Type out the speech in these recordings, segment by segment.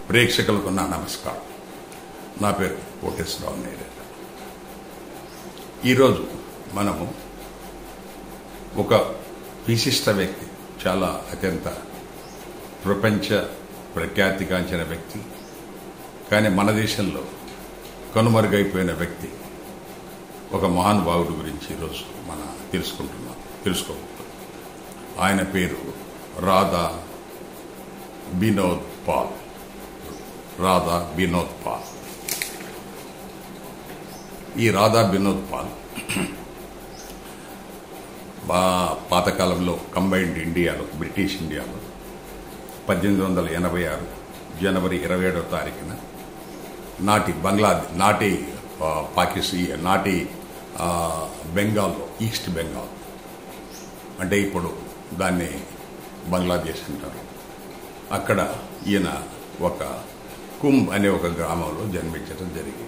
ప్రేక్షకులకు నా నమస్కారం నా పేరు కోటేశ్వరరావు నేరే ఈరోజు మనము ఒక విశిష్ట వ్యక్తి చాలా అత్యంత ప్రపంచ ప్రఖ్యాతిగాంచిన వ్యక్తి కానీ మన దేశంలో కనుమరుగైపోయిన వ్యక్తి ఒక మహానుభావుడి గురించి ఈరోజు మనం తెలుసుకుంటున్నాం తెలుసుకోబోతున్నాం ఆయన పేరు రాధా వినోద్ పాల్ రాధా వినోద్ పాల్ ఈ రాధా వినోద్ పాల్ బా పాతకాలంలో కంబైన్డ్ ఇండియాలో బ్రిటిష్ ఇండియాలో పద్దెనిమిది వందల ఎనభై ఆరు జనవరి ఇరవై ఏడవ తారీఖున నాటి బంగ్లాదేశ్ నాటి ఆ, పాకిస్తాన్ నాటి ఆ, బెంగాల్లో ఈస్ట్ బెంగాల్ అంటే ఇప్పుడు దాన్ని బంగ్లాదేశ్ అంటారు అక్కడ ఈయన ఒక కుంభ్ అనే ఒక గ్రామంలో జన్మించడం జరిగింది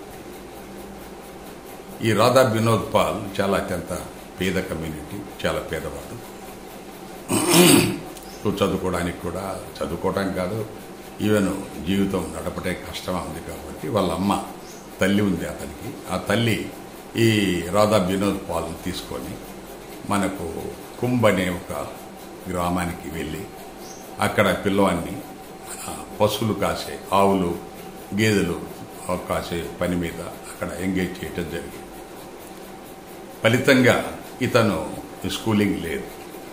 ఈ రాధా వినోద్ పాల్ చాలా అత్యంత పేద కమ్యూనిటీ చాలా పేదవాడు సో చదువుకోవడానికి కూడా చదువుకోవడానికి కాదు ఈవెన్ జీవితం నడపటే కష్టంగా ఉంది కాబట్టి వాళ్ళ అమ్మ తల్లి ఉంది అతనికి ఆ తల్లి ఈ రాధా వినోద్ పాల్ని తీసుకొని మనకు కుంభ్ అనే ఒక గ్రామానికి వెళ్ళి అక్కడ పిల్లవాన్ని మన పశువులు కాసే ఆవులు గేదెలు కాసే పని మీద అక్కడ ఎంగేజ్ చేయటం జరిగింది ఫలితంగా ఇతను స్కూలింగ్ లేదు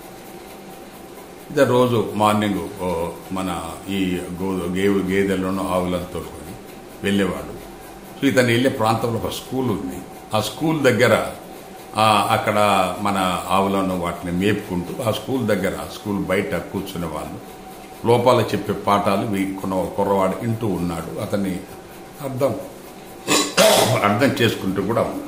ఇతను రోజు మార్నింగ్ ఓ మన ఈ గో గేవు గేదెలను ఆవులను తోలుకొని వెళ్ళేవాడు సో ఇతను వెళ్ళే ప్రాంతంలో ఒక స్కూల్ ఉంది ఆ స్కూల్ దగ్గర ఆ, అక్కడ మన ఆవులను వాటిని మేపుకుంటూ ఆ స్కూల్ దగ్గర స్కూల్ బయట కూర్చునే వాళ్ళు లోపాల చెప్పే పాఠాలు వీ- కొన కుర్రవాడు వింటూ ఉన్నాడు అతన్ని అర్థం అర్థం చేసుకుంటూ కూడా ఉన్నాడు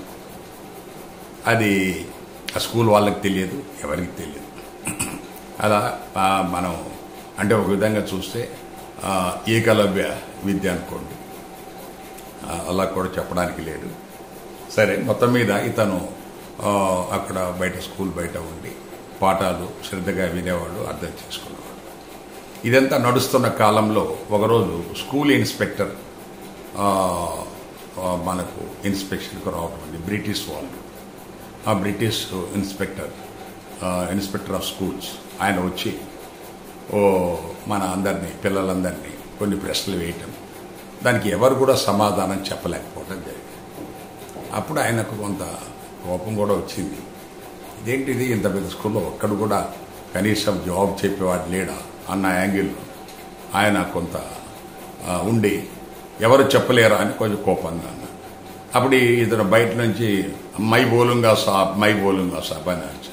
అది ఆ స్కూల్ వాళ్ళకి తెలియదు ఎవరికి తెలియదు అలా ఆ, మనం అంటే ఒక విధంగా చూస్తే ఆ, ఏకలవ్య విద్య అనుకోండి ఆ, అలా కూడా చెప్పడానికి లేదు సరే మొత్తం మీద ఇతను ఆ, అక్కడ బయట స్కూల్ బయట ఉండి పాఠాలు శ్రద్ధగా వినేవాడు అర్థం చేసుకునేవాడు ఇదంతా నడుస్తున్న కాలంలో ఒకరోజు స్కూల్ ఇన్స్పెక్టర్ ఆ, ఆ, మనకు ఇన్స్పెక్షన్కు రావడం అండి బ్రిటిష్ వాళ్ళు ఆ బ్రిటిష్ ఇన్స్పెక్టర్ ఆ, ఇన్స్పెక్టర్ ఆఫ్ స్కూల్స్ ఆయన వచ్చి ఓ మన అందరినీ పిల్లలందరినీ కొన్ని ప్రశ్నలు వేయటం దానికి ఎవరు కూడా సమాధానం చెప్పలేకపోవడం జరిగింది అప్పుడు ఆయనకు కొంత కోపం కూడా వచ్చింది ఇదేంటిది ఇంత పెద్ద స్కూల్లో ఒక్కడు కూడా కనీసం జవాబు చెప్పేవాడు లేడా అన్న యాంగిల్లో ఆయన కొంత ఆ, ఉండి ఎవరు చెప్పలేరా అని కొంచెం కోపంగా అన్నాడు అప్పుడు ఈ ఇతను బయట నుంచి మై బోలుంగా సాబ్ మై బోలుంగా సాబ్ అని అరిచాడు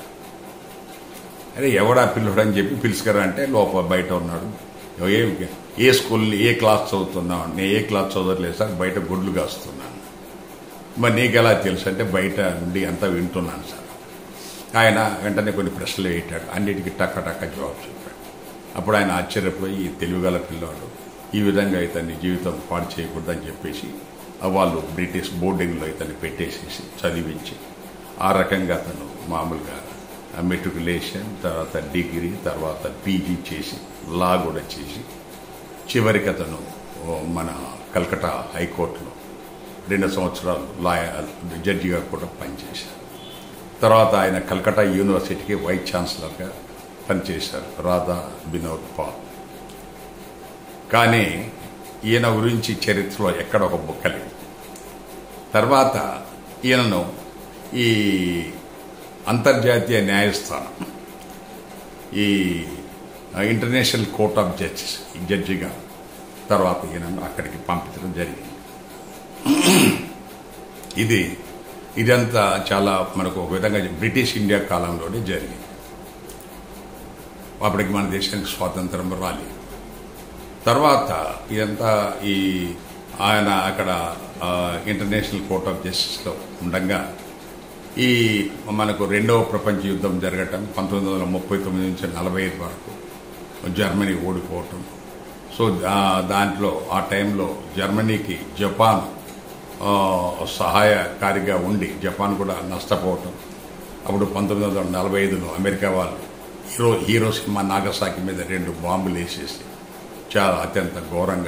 అరే ఎవడా పిల్లడు అని చెప్పి పిలుచుకరా అంటే లోపల బయట ఉన్నాడు ఏ ఏ స్కూల్ ఏ క్లాస్ చదువుతున్నావు నేను ఏ క్లాస్ చదవట్లేదు సార్ బయట గుడ్లు కాస్తున్నాను మరి నీకు ఎలా తెలుసు అంటే బయట నుండి అంతా వింటున్నాను సార్ ఆయన వెంటనే కొన్ని ప్రశ్నలు వేయటాడు అన్నిటికీ టక్క టక్క జవాబు చెప్పాడు అప్పుడు ఆయన ఆశ్చర్యపోయి ఈ తెలివిగల పిల్లవాడు ఈ విధంగా ఇతన్ని జీవితం పాడు చేయకూడదని చెప్పేసి ఆ వాళ్ళు బ్రిటిష్ బోర్డింగ్లో ఇతన్ని పెట్టేసేసి చదివించి ఆ రకంగా అతను మామూలుగా మెట్రికులేషన్ తర్వాత డిగ్రీ తర్వాత పీజీ చేసి లా కూడా చేసి చివరికి అతను ఓ, మన కల్కటా హైకోర్టులో రెండు సంవత్సరాలు లా జడ్జిగా కూడా పనిచేశారు తర్వాత ఆయన కల్కటా యూనివర్సిటీకి వైస్ ఛాన్సలర్గా పనిచేశారు రాధా వినోద్ పాల్ కానీ ఈయన గురించి చరిత్రలో ఎక్కడ ఒక బుక్క లేదు తర్వాత ఈయనను ఈ అంతర్జాతీయ న్యాయస్థానం ఈ ఇంటర్నేషనల్ కోర్ట్ ఆఫ్ జడ్జెస్ జడ్జిగా తర్వాత ఈయనను అక్కడికి పంపించడం జరిగింది ఇది ఇదంతా చాలా మనకు ఒక విధంగా బ్రిటిష్ ఇండియా కాలంలోనే జరిగింది అప్పటికి మన దేశానికి స్వాతంత్రం రాలేదు తర్వాత ఇదంతా ఈ ఆయన అక్కడ ఆ, ఇంటర్నేషనల్ కోర్ట్ ఆఫ్ జస్టిస్లో ఉండగా ఈ మనకు రెండవ ప్రపంచ యుద్ధం జరగటం పంతొమ్మిది వందల ముప్పై తొమ్మిది నుంచి నలభై ఐదు వరకు జర్మనీ ఓడిపోవటం సో దా- దాంట్లో ఆ టైంలో జర్మనీకి జపాన్ ఆ, సహాయకారిగా ఉండి జపాన్ కూడా నష్టపోవటం అప్పుడు పంతొమ్మిది వందల నలభై ఐదులో అమెరికా వాళ్ళు హీరో హీరోసిమా నాగసాకి మీద రెండు బాంబులు వేసేసి చాలా అత్యంత ఘోరంగా ఆ,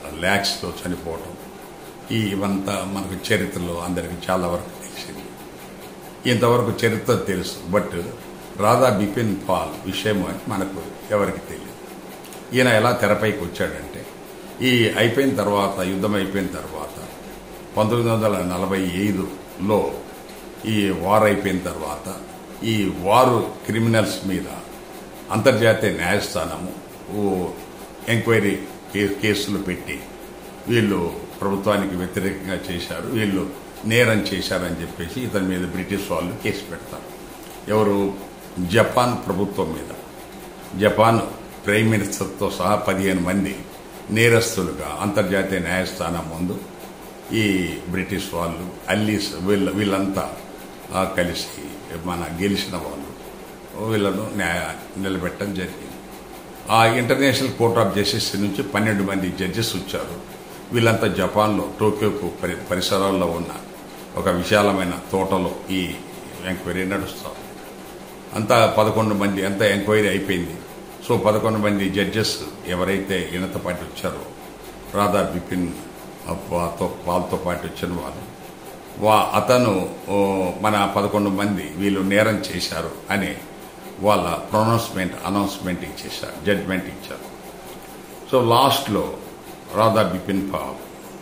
ల్యాక్స్లో చనిపోవటం ఈ ఇవంతా మనకు చరిత్రలో అందరికీ చాలా వరకు తెలిసింది ఇంతవరకు చరిత్ర తెలుసు బట్ రాధా బిపిన్ పాల్ విషయం అని మనకు ఎవరికి తెలియదు ఈయన ఎలా తెరపైకి వచ్చాడంటే ఈ అయిపోయిన తర్వాత యుద్ధం అయిపోయిన తర్వాత పంతొమ్మిది వందల నలభై ఐదులో ఈ వార్ అయిపోయిన తర్వాత ఈ వారు క్రిమినల్స్ మీద అంతర్జాతీయ న్యాయస్థానము ఓ ఎంక్వైరీ కే- కేసులు పెట్టి వీళ్ళు ప్రభుత్వానికి వ్యతిరేకంగా చేశారు వీళ్ళు నేరం చేశారని చెప్పేసి ఇతని మీద బ్రిటిష్ వాళ్ళు కేసు పెడతారు ఎవరు జపాన్ ప్రభుత్వం మీద జపాన్ ప్రైమ్ మినిస్టర్తో సహా పదిహేను మంది నేరస్తులుగా అంతర్జాతీయ న్యాయస్థానం ముందు ఈ బ్రిటిష్ వాళ్ళు అల్లీస్ వీళ్ళ వీళ్ళంతా ఆ, కలిసి మన గెలిచిన వాళ్ళు వీళ్ళను న్యాయ నిలబెట్టడం జరిగింది ఆ ఇంటర్నేషనల్ కోర్ట్ ఆఫ్ జస్టిస్ నుంచి పన్నెండు మంది జడ్జెస్ వచ్చారు వీళ్ళంతా జపాన్లో టోక్యోకు పరి పరిసరాల్లో ఉన్న ఒక విశాలమైన తోటలో ఈ ఎంక్వైరీ నడుస్తారు అంతా పదకొండు మంది అంతా ఎంక్వైరీ అయిపోయింది సో పదకొండు మంది జడ్జెస్ ఎవరైతే ఈయనతో పాటు వచ్చారో రాధా బిపిన్ పాతో పాల్తో పాటు వచ్చిన వాళ్ళు వా అతను ఓ, మన పదకొండు మంది వీళ్ళు నేరం చేశారు అని వాళ్ళ ప్రొనౌన్స్మెంట్ అనౌన్స్మెంట్ ఇచ్చేశారు జడ్జ్మెంట్ ఇచ్చారు సో లాస్ట్లో రాధా బిపిన్ పాల్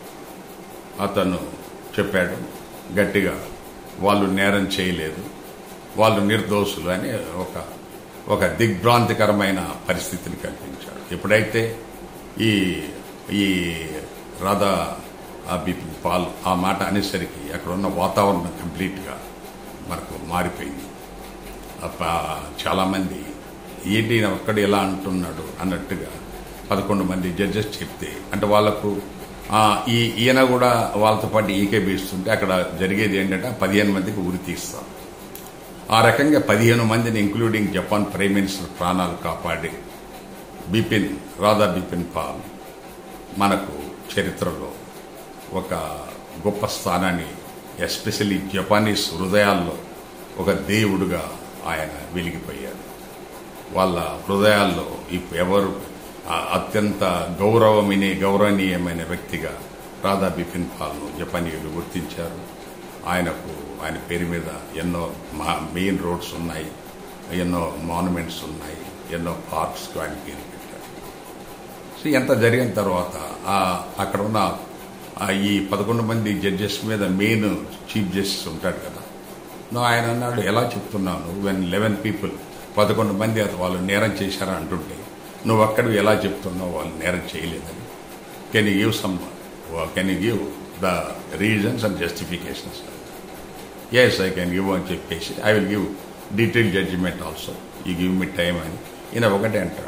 అతను చెప్పాడు గట్టిగా వాళ్ళు నేరం చేయలేదు వాళ్ళు నిర్దోషులు అని ఒక ఒక దిగ్భ్రాంతికరమైన పరిస్థితిని కల్పించాడు ఎప్పుడైతే ఈ ఈ రాధా ఆ బిపిన్ పాల్ ఆ మాట అనేసరికి అక్కడ ఉన్న వాతావరణం కంప్లీట్గా మనకు మారిపోయింది అప్ప చాలామంది ఏంటి ఈయన ఒక్కడు ఎలా అంటున్నాడు అన్నట్టుగా పదకొండు మంది జడ్జెస్ చెప్తే అంటే వాళ్ళకు ఆ, ఈ ఈయన కూడా వాళ్ళతో పాటు ఈకేబీస్తుంటే అక్కడ జరిగేది ఏంటంటే ఆ పదిహేను మందికి ఉరి తీస్తారు ఆ రకంగా పదిహేను మందిని ఇంక్లూడింగ్ జపాన్ ప్రైమ్ మినిస్టర్ ప్రాణాలు కాపాడి బిపిన్ రాధా బిపిన్ పాల్ మనకు చరిత్రలో ఒక గొప్ప స్థానాన్ని ఎస్పెషల్లీ జపానీస్ హృదయాల్లో ఒక దేవుడుగా ఆయన వెలిగిపోయాడు వాళ్ళ హృదయాల్లో ఇప్పు- ఎవరు ఆ అత్యంత గౌరవమైన గౌరవనీయమైన వ్యక్తిగా రాధా బిపిన్ పాల్ను జపానీయులు గుర్తించారు ఆయనకు ఆయన పేరు మీద ఎన్నో మా- మెయిన్ రోడ్స్ ఉన్నాయి ఎన్నో మాన్యుమెంట్స్ ఉన్నాయి ఎన్నో పార్క్స్ ఆయన పేరు పెట్టారు సో ఎంత జరిగిన తర్వాత ఆ అక్కడ ఉన్న ఆ ఈ పదకొండు మంది జడ్జెస్ మీద మెయిన్ చీఫ్ జస్టిస్ ఉంటాడు కదా నో ఆయన అన్నాడు ఎలా చెప్తున్నాను వెన్ లెవెన్ పీపుల్ పదకొండు మంది అది వాళ్ళు నేరం చేశారా అంటుంటే నువ్వు అక్కడ ఎలా చెప్తున్నావు వాళ్ళు నేరం చేయలేదని can you give some can you give the reasons and justifications yes I can give అని చెప్పేసి I will give detail judgement also ఈ గివ్ మీ టైం అని ఈయన ఒకటే అంటాడు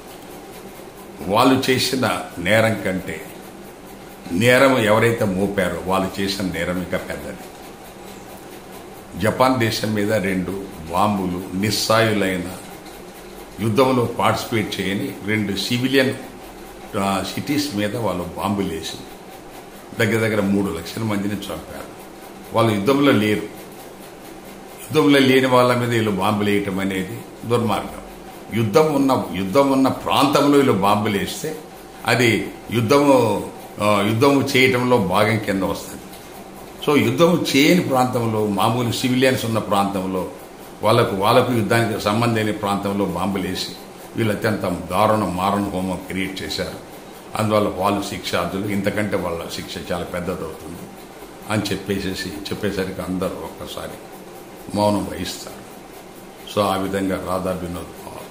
వాళ్ళు చేసిన నేరం కంటే నేరం ఎవరైతే మోపారో వాళ్ళు చేసిన నేరం ఇంకా పెద్దది జపాన్ దేశం మీద రెండు బాంబులు నిస్సాయులైన యుద్ధంలో పార్టిసిపేట్ చేయని రెండు సివిలియన్ ఆ, సిటీస్ మీద వాళ్ళు బాంబులు వేసి దగ్గర దగ్గర మూడు లక్షల మందిని చంపారు వాళ్ళు యుద్ధంలో లేరు యుద్ధంలో లేని వాళ్ళ మీద వీళ్ళు బాంబులు వేయటం అనేది దుర్మార్గం యుద్ధం ఉన్న యుద్ధం ఉన్న ప్రాంతంలో వీళ్ళు బాంబులు వేస్తే అది యుద్ధము ఆ, యుద్ధము చేయటంలో భాగం కింద వస్తుంది సో యుద్ధం చేయని ప్రాంతంలో మామూలు సివిలియన్స్ ఉన్న ప్రాంతంలో వాళ్ళకు వాళ్ళకు యుద్ధానికి సంబంధం లేని ప్రాంతంలో బాంబులు వేసి వీళ్ళు అత్యంత దారుణ మారణ హోమం క్రియేట్ చేశారు అందువల్ల వాళ్ళు శిక్షార్థులు ఇంతకంటే వాళ్ళ శిక్ష చాలా పెద్దదవుతుంది అని చెప్పేసేసి చెప్పేసరికి అందరూ ఒక్కసారి మౌనం వహిస్తారు సో ఆ విధంగా రాధా వినోద్ పాల్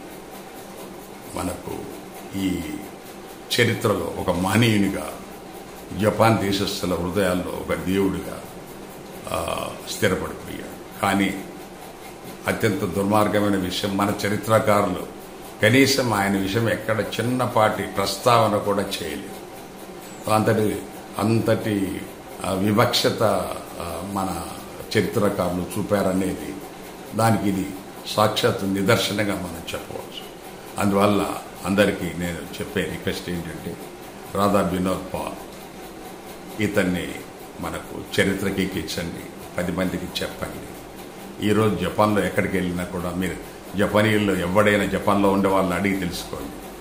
మనకు ఈ చరిత్రలో ఒక మహనీయునిగా జపాన్ దేశస్థుల హృదయాల్లో ఒక దేవుడిగా ఆ, స్థిరపడిపోయాడు కానీ అత్యంత దుర్మార్గమైన విషయం మన చరిత్రకారులు కనీసం ఆయన విషయం ఎక్కడ చిన్నపాటి ప్రస్తావన కూడా చేయలేదు అంతటి అంతటి ఆ, వివక్షత ఆ, మన చరిత్రకారులు చూపారనేది దానికి ఇది సాక్షాత్ నిదర్శనంగా మనం చెప్పవచ్చు అందువల్ల అందరికీ నేను చెప్పే రిక్వెస్ట్ ఏంటంటే రాధా వినోద్ పాల్ ఇతన్ని మనకు చరిత్రకి ఎక్కించండి పది మందికి చెప్పండి ఈరోజు జపాన్లో ఎక్కడికి వెళ్ళినా కూడా మీరు జపానీయుల్లో ఎవడైనా జపాన్లో ఉండే వాళ్ళని అడిగి తెలుసుకోండి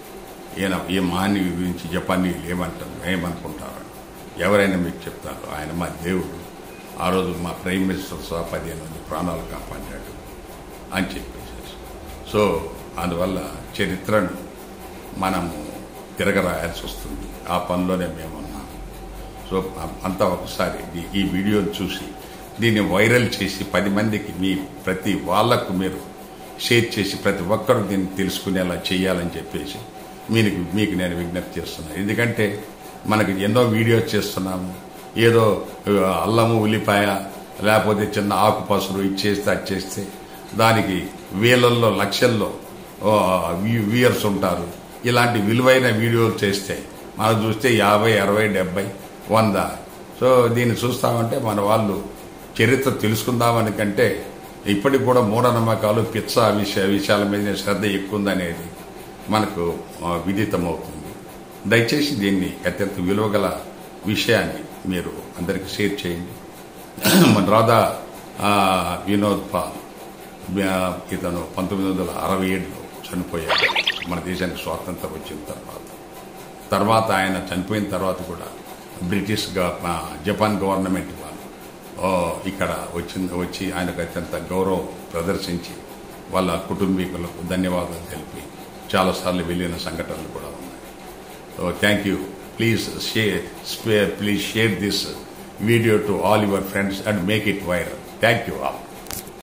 ఈయన ఈ మహానీయుడి గురించి జపానీయులు ఏమంటారు ఏమనుకుంటారు ఎవరైనా మీకు చెప్తారు ఆయన మా దేవుడు ఆ రోజు మా ప్రైమ్ మినిస్టర్ సహా పదిహేను మంది ప్రాణాలు కాపాడాడు అని చెప్పేసి సో అందువల్ల చరిత్రను మనము తిరగరాయాల్సి వస్తుంది ఆ పనిలోనే మేము ఉన్నాం సో అ- అంతా ఒకసారి ఈ- ఈ వీడియోని చూసి దీన్ని వైరల్ చేసి పది మందికి మీ ప్రతి వాళ్ళకు మీరు షేర్ చేసి ప్రతి ఒక్కరు దీన్ని తెలుసుకునేలా చేయాలని చెప్పేసి మీకు మీకు నేను విజ్ఞప్తి చేస్తున్నాను ఎందుకంటే మనకి ఎన్నో వీడియోస్ చేస్తున్నాము ఏదో ఆ, అల్లము ఉల్లిపాయ లేకపోతే చిన్న ఆకు పసురు ఇచ్చేస్తే అది చేస్తే దానికి వేలల్లో లక్షల్లో వ్యూయర్స్ ఉంటారు ఇలాంటి విలువైన వీడియోలు చేస్తే మనం చూస్తే యాభై అరవై డెబ్బై వంద సో దీన్ని చూస్తామంటే మన వాళ్ళు చరిత్ర తెలుసుకుందామని కంటే ఇప్పటికి కూడా మూఢనమ్మకాలు పిచ్చ విషయ విషయాల మీద శ్రద్ధ ఎక్కువ ఉందనేది మనకు ఆ, విదితమవుతుంది దయచేసి దీన్ని అత్యంత విలువగల విషయాన్ని మీరు అందరికీ షేర్ చేయండి మన రాధా ఆ, వినోద్ పాల్ ఆ, ఇతను పంతొమ్మిది వందల అరవై ఏడులో చనిపోయాడు మన దేశానికి స్వాతంత్రం వచ్చిన తర్వాత తర్వాత ఆయన చనిపోయిన తర్వాత కూడా బ్రిటిష్ గా- ఆ, జపాన్ గవర్నమెంట్ వాళ్ళు ఓ, ఇక్కడ వచ్చింది వచ్చి ఆయనకు అత్యంత గౌరవం ప్రదర్శించి వాళ్ళ కుటుంబీకులకు ధన్యవాదాలు తెలిపి చాలాసార్లు వెళ్ళిన సంఘటనలు కూడా ఉన్నాయి so thank you please share please share this video to all your friends and make it viral thank you all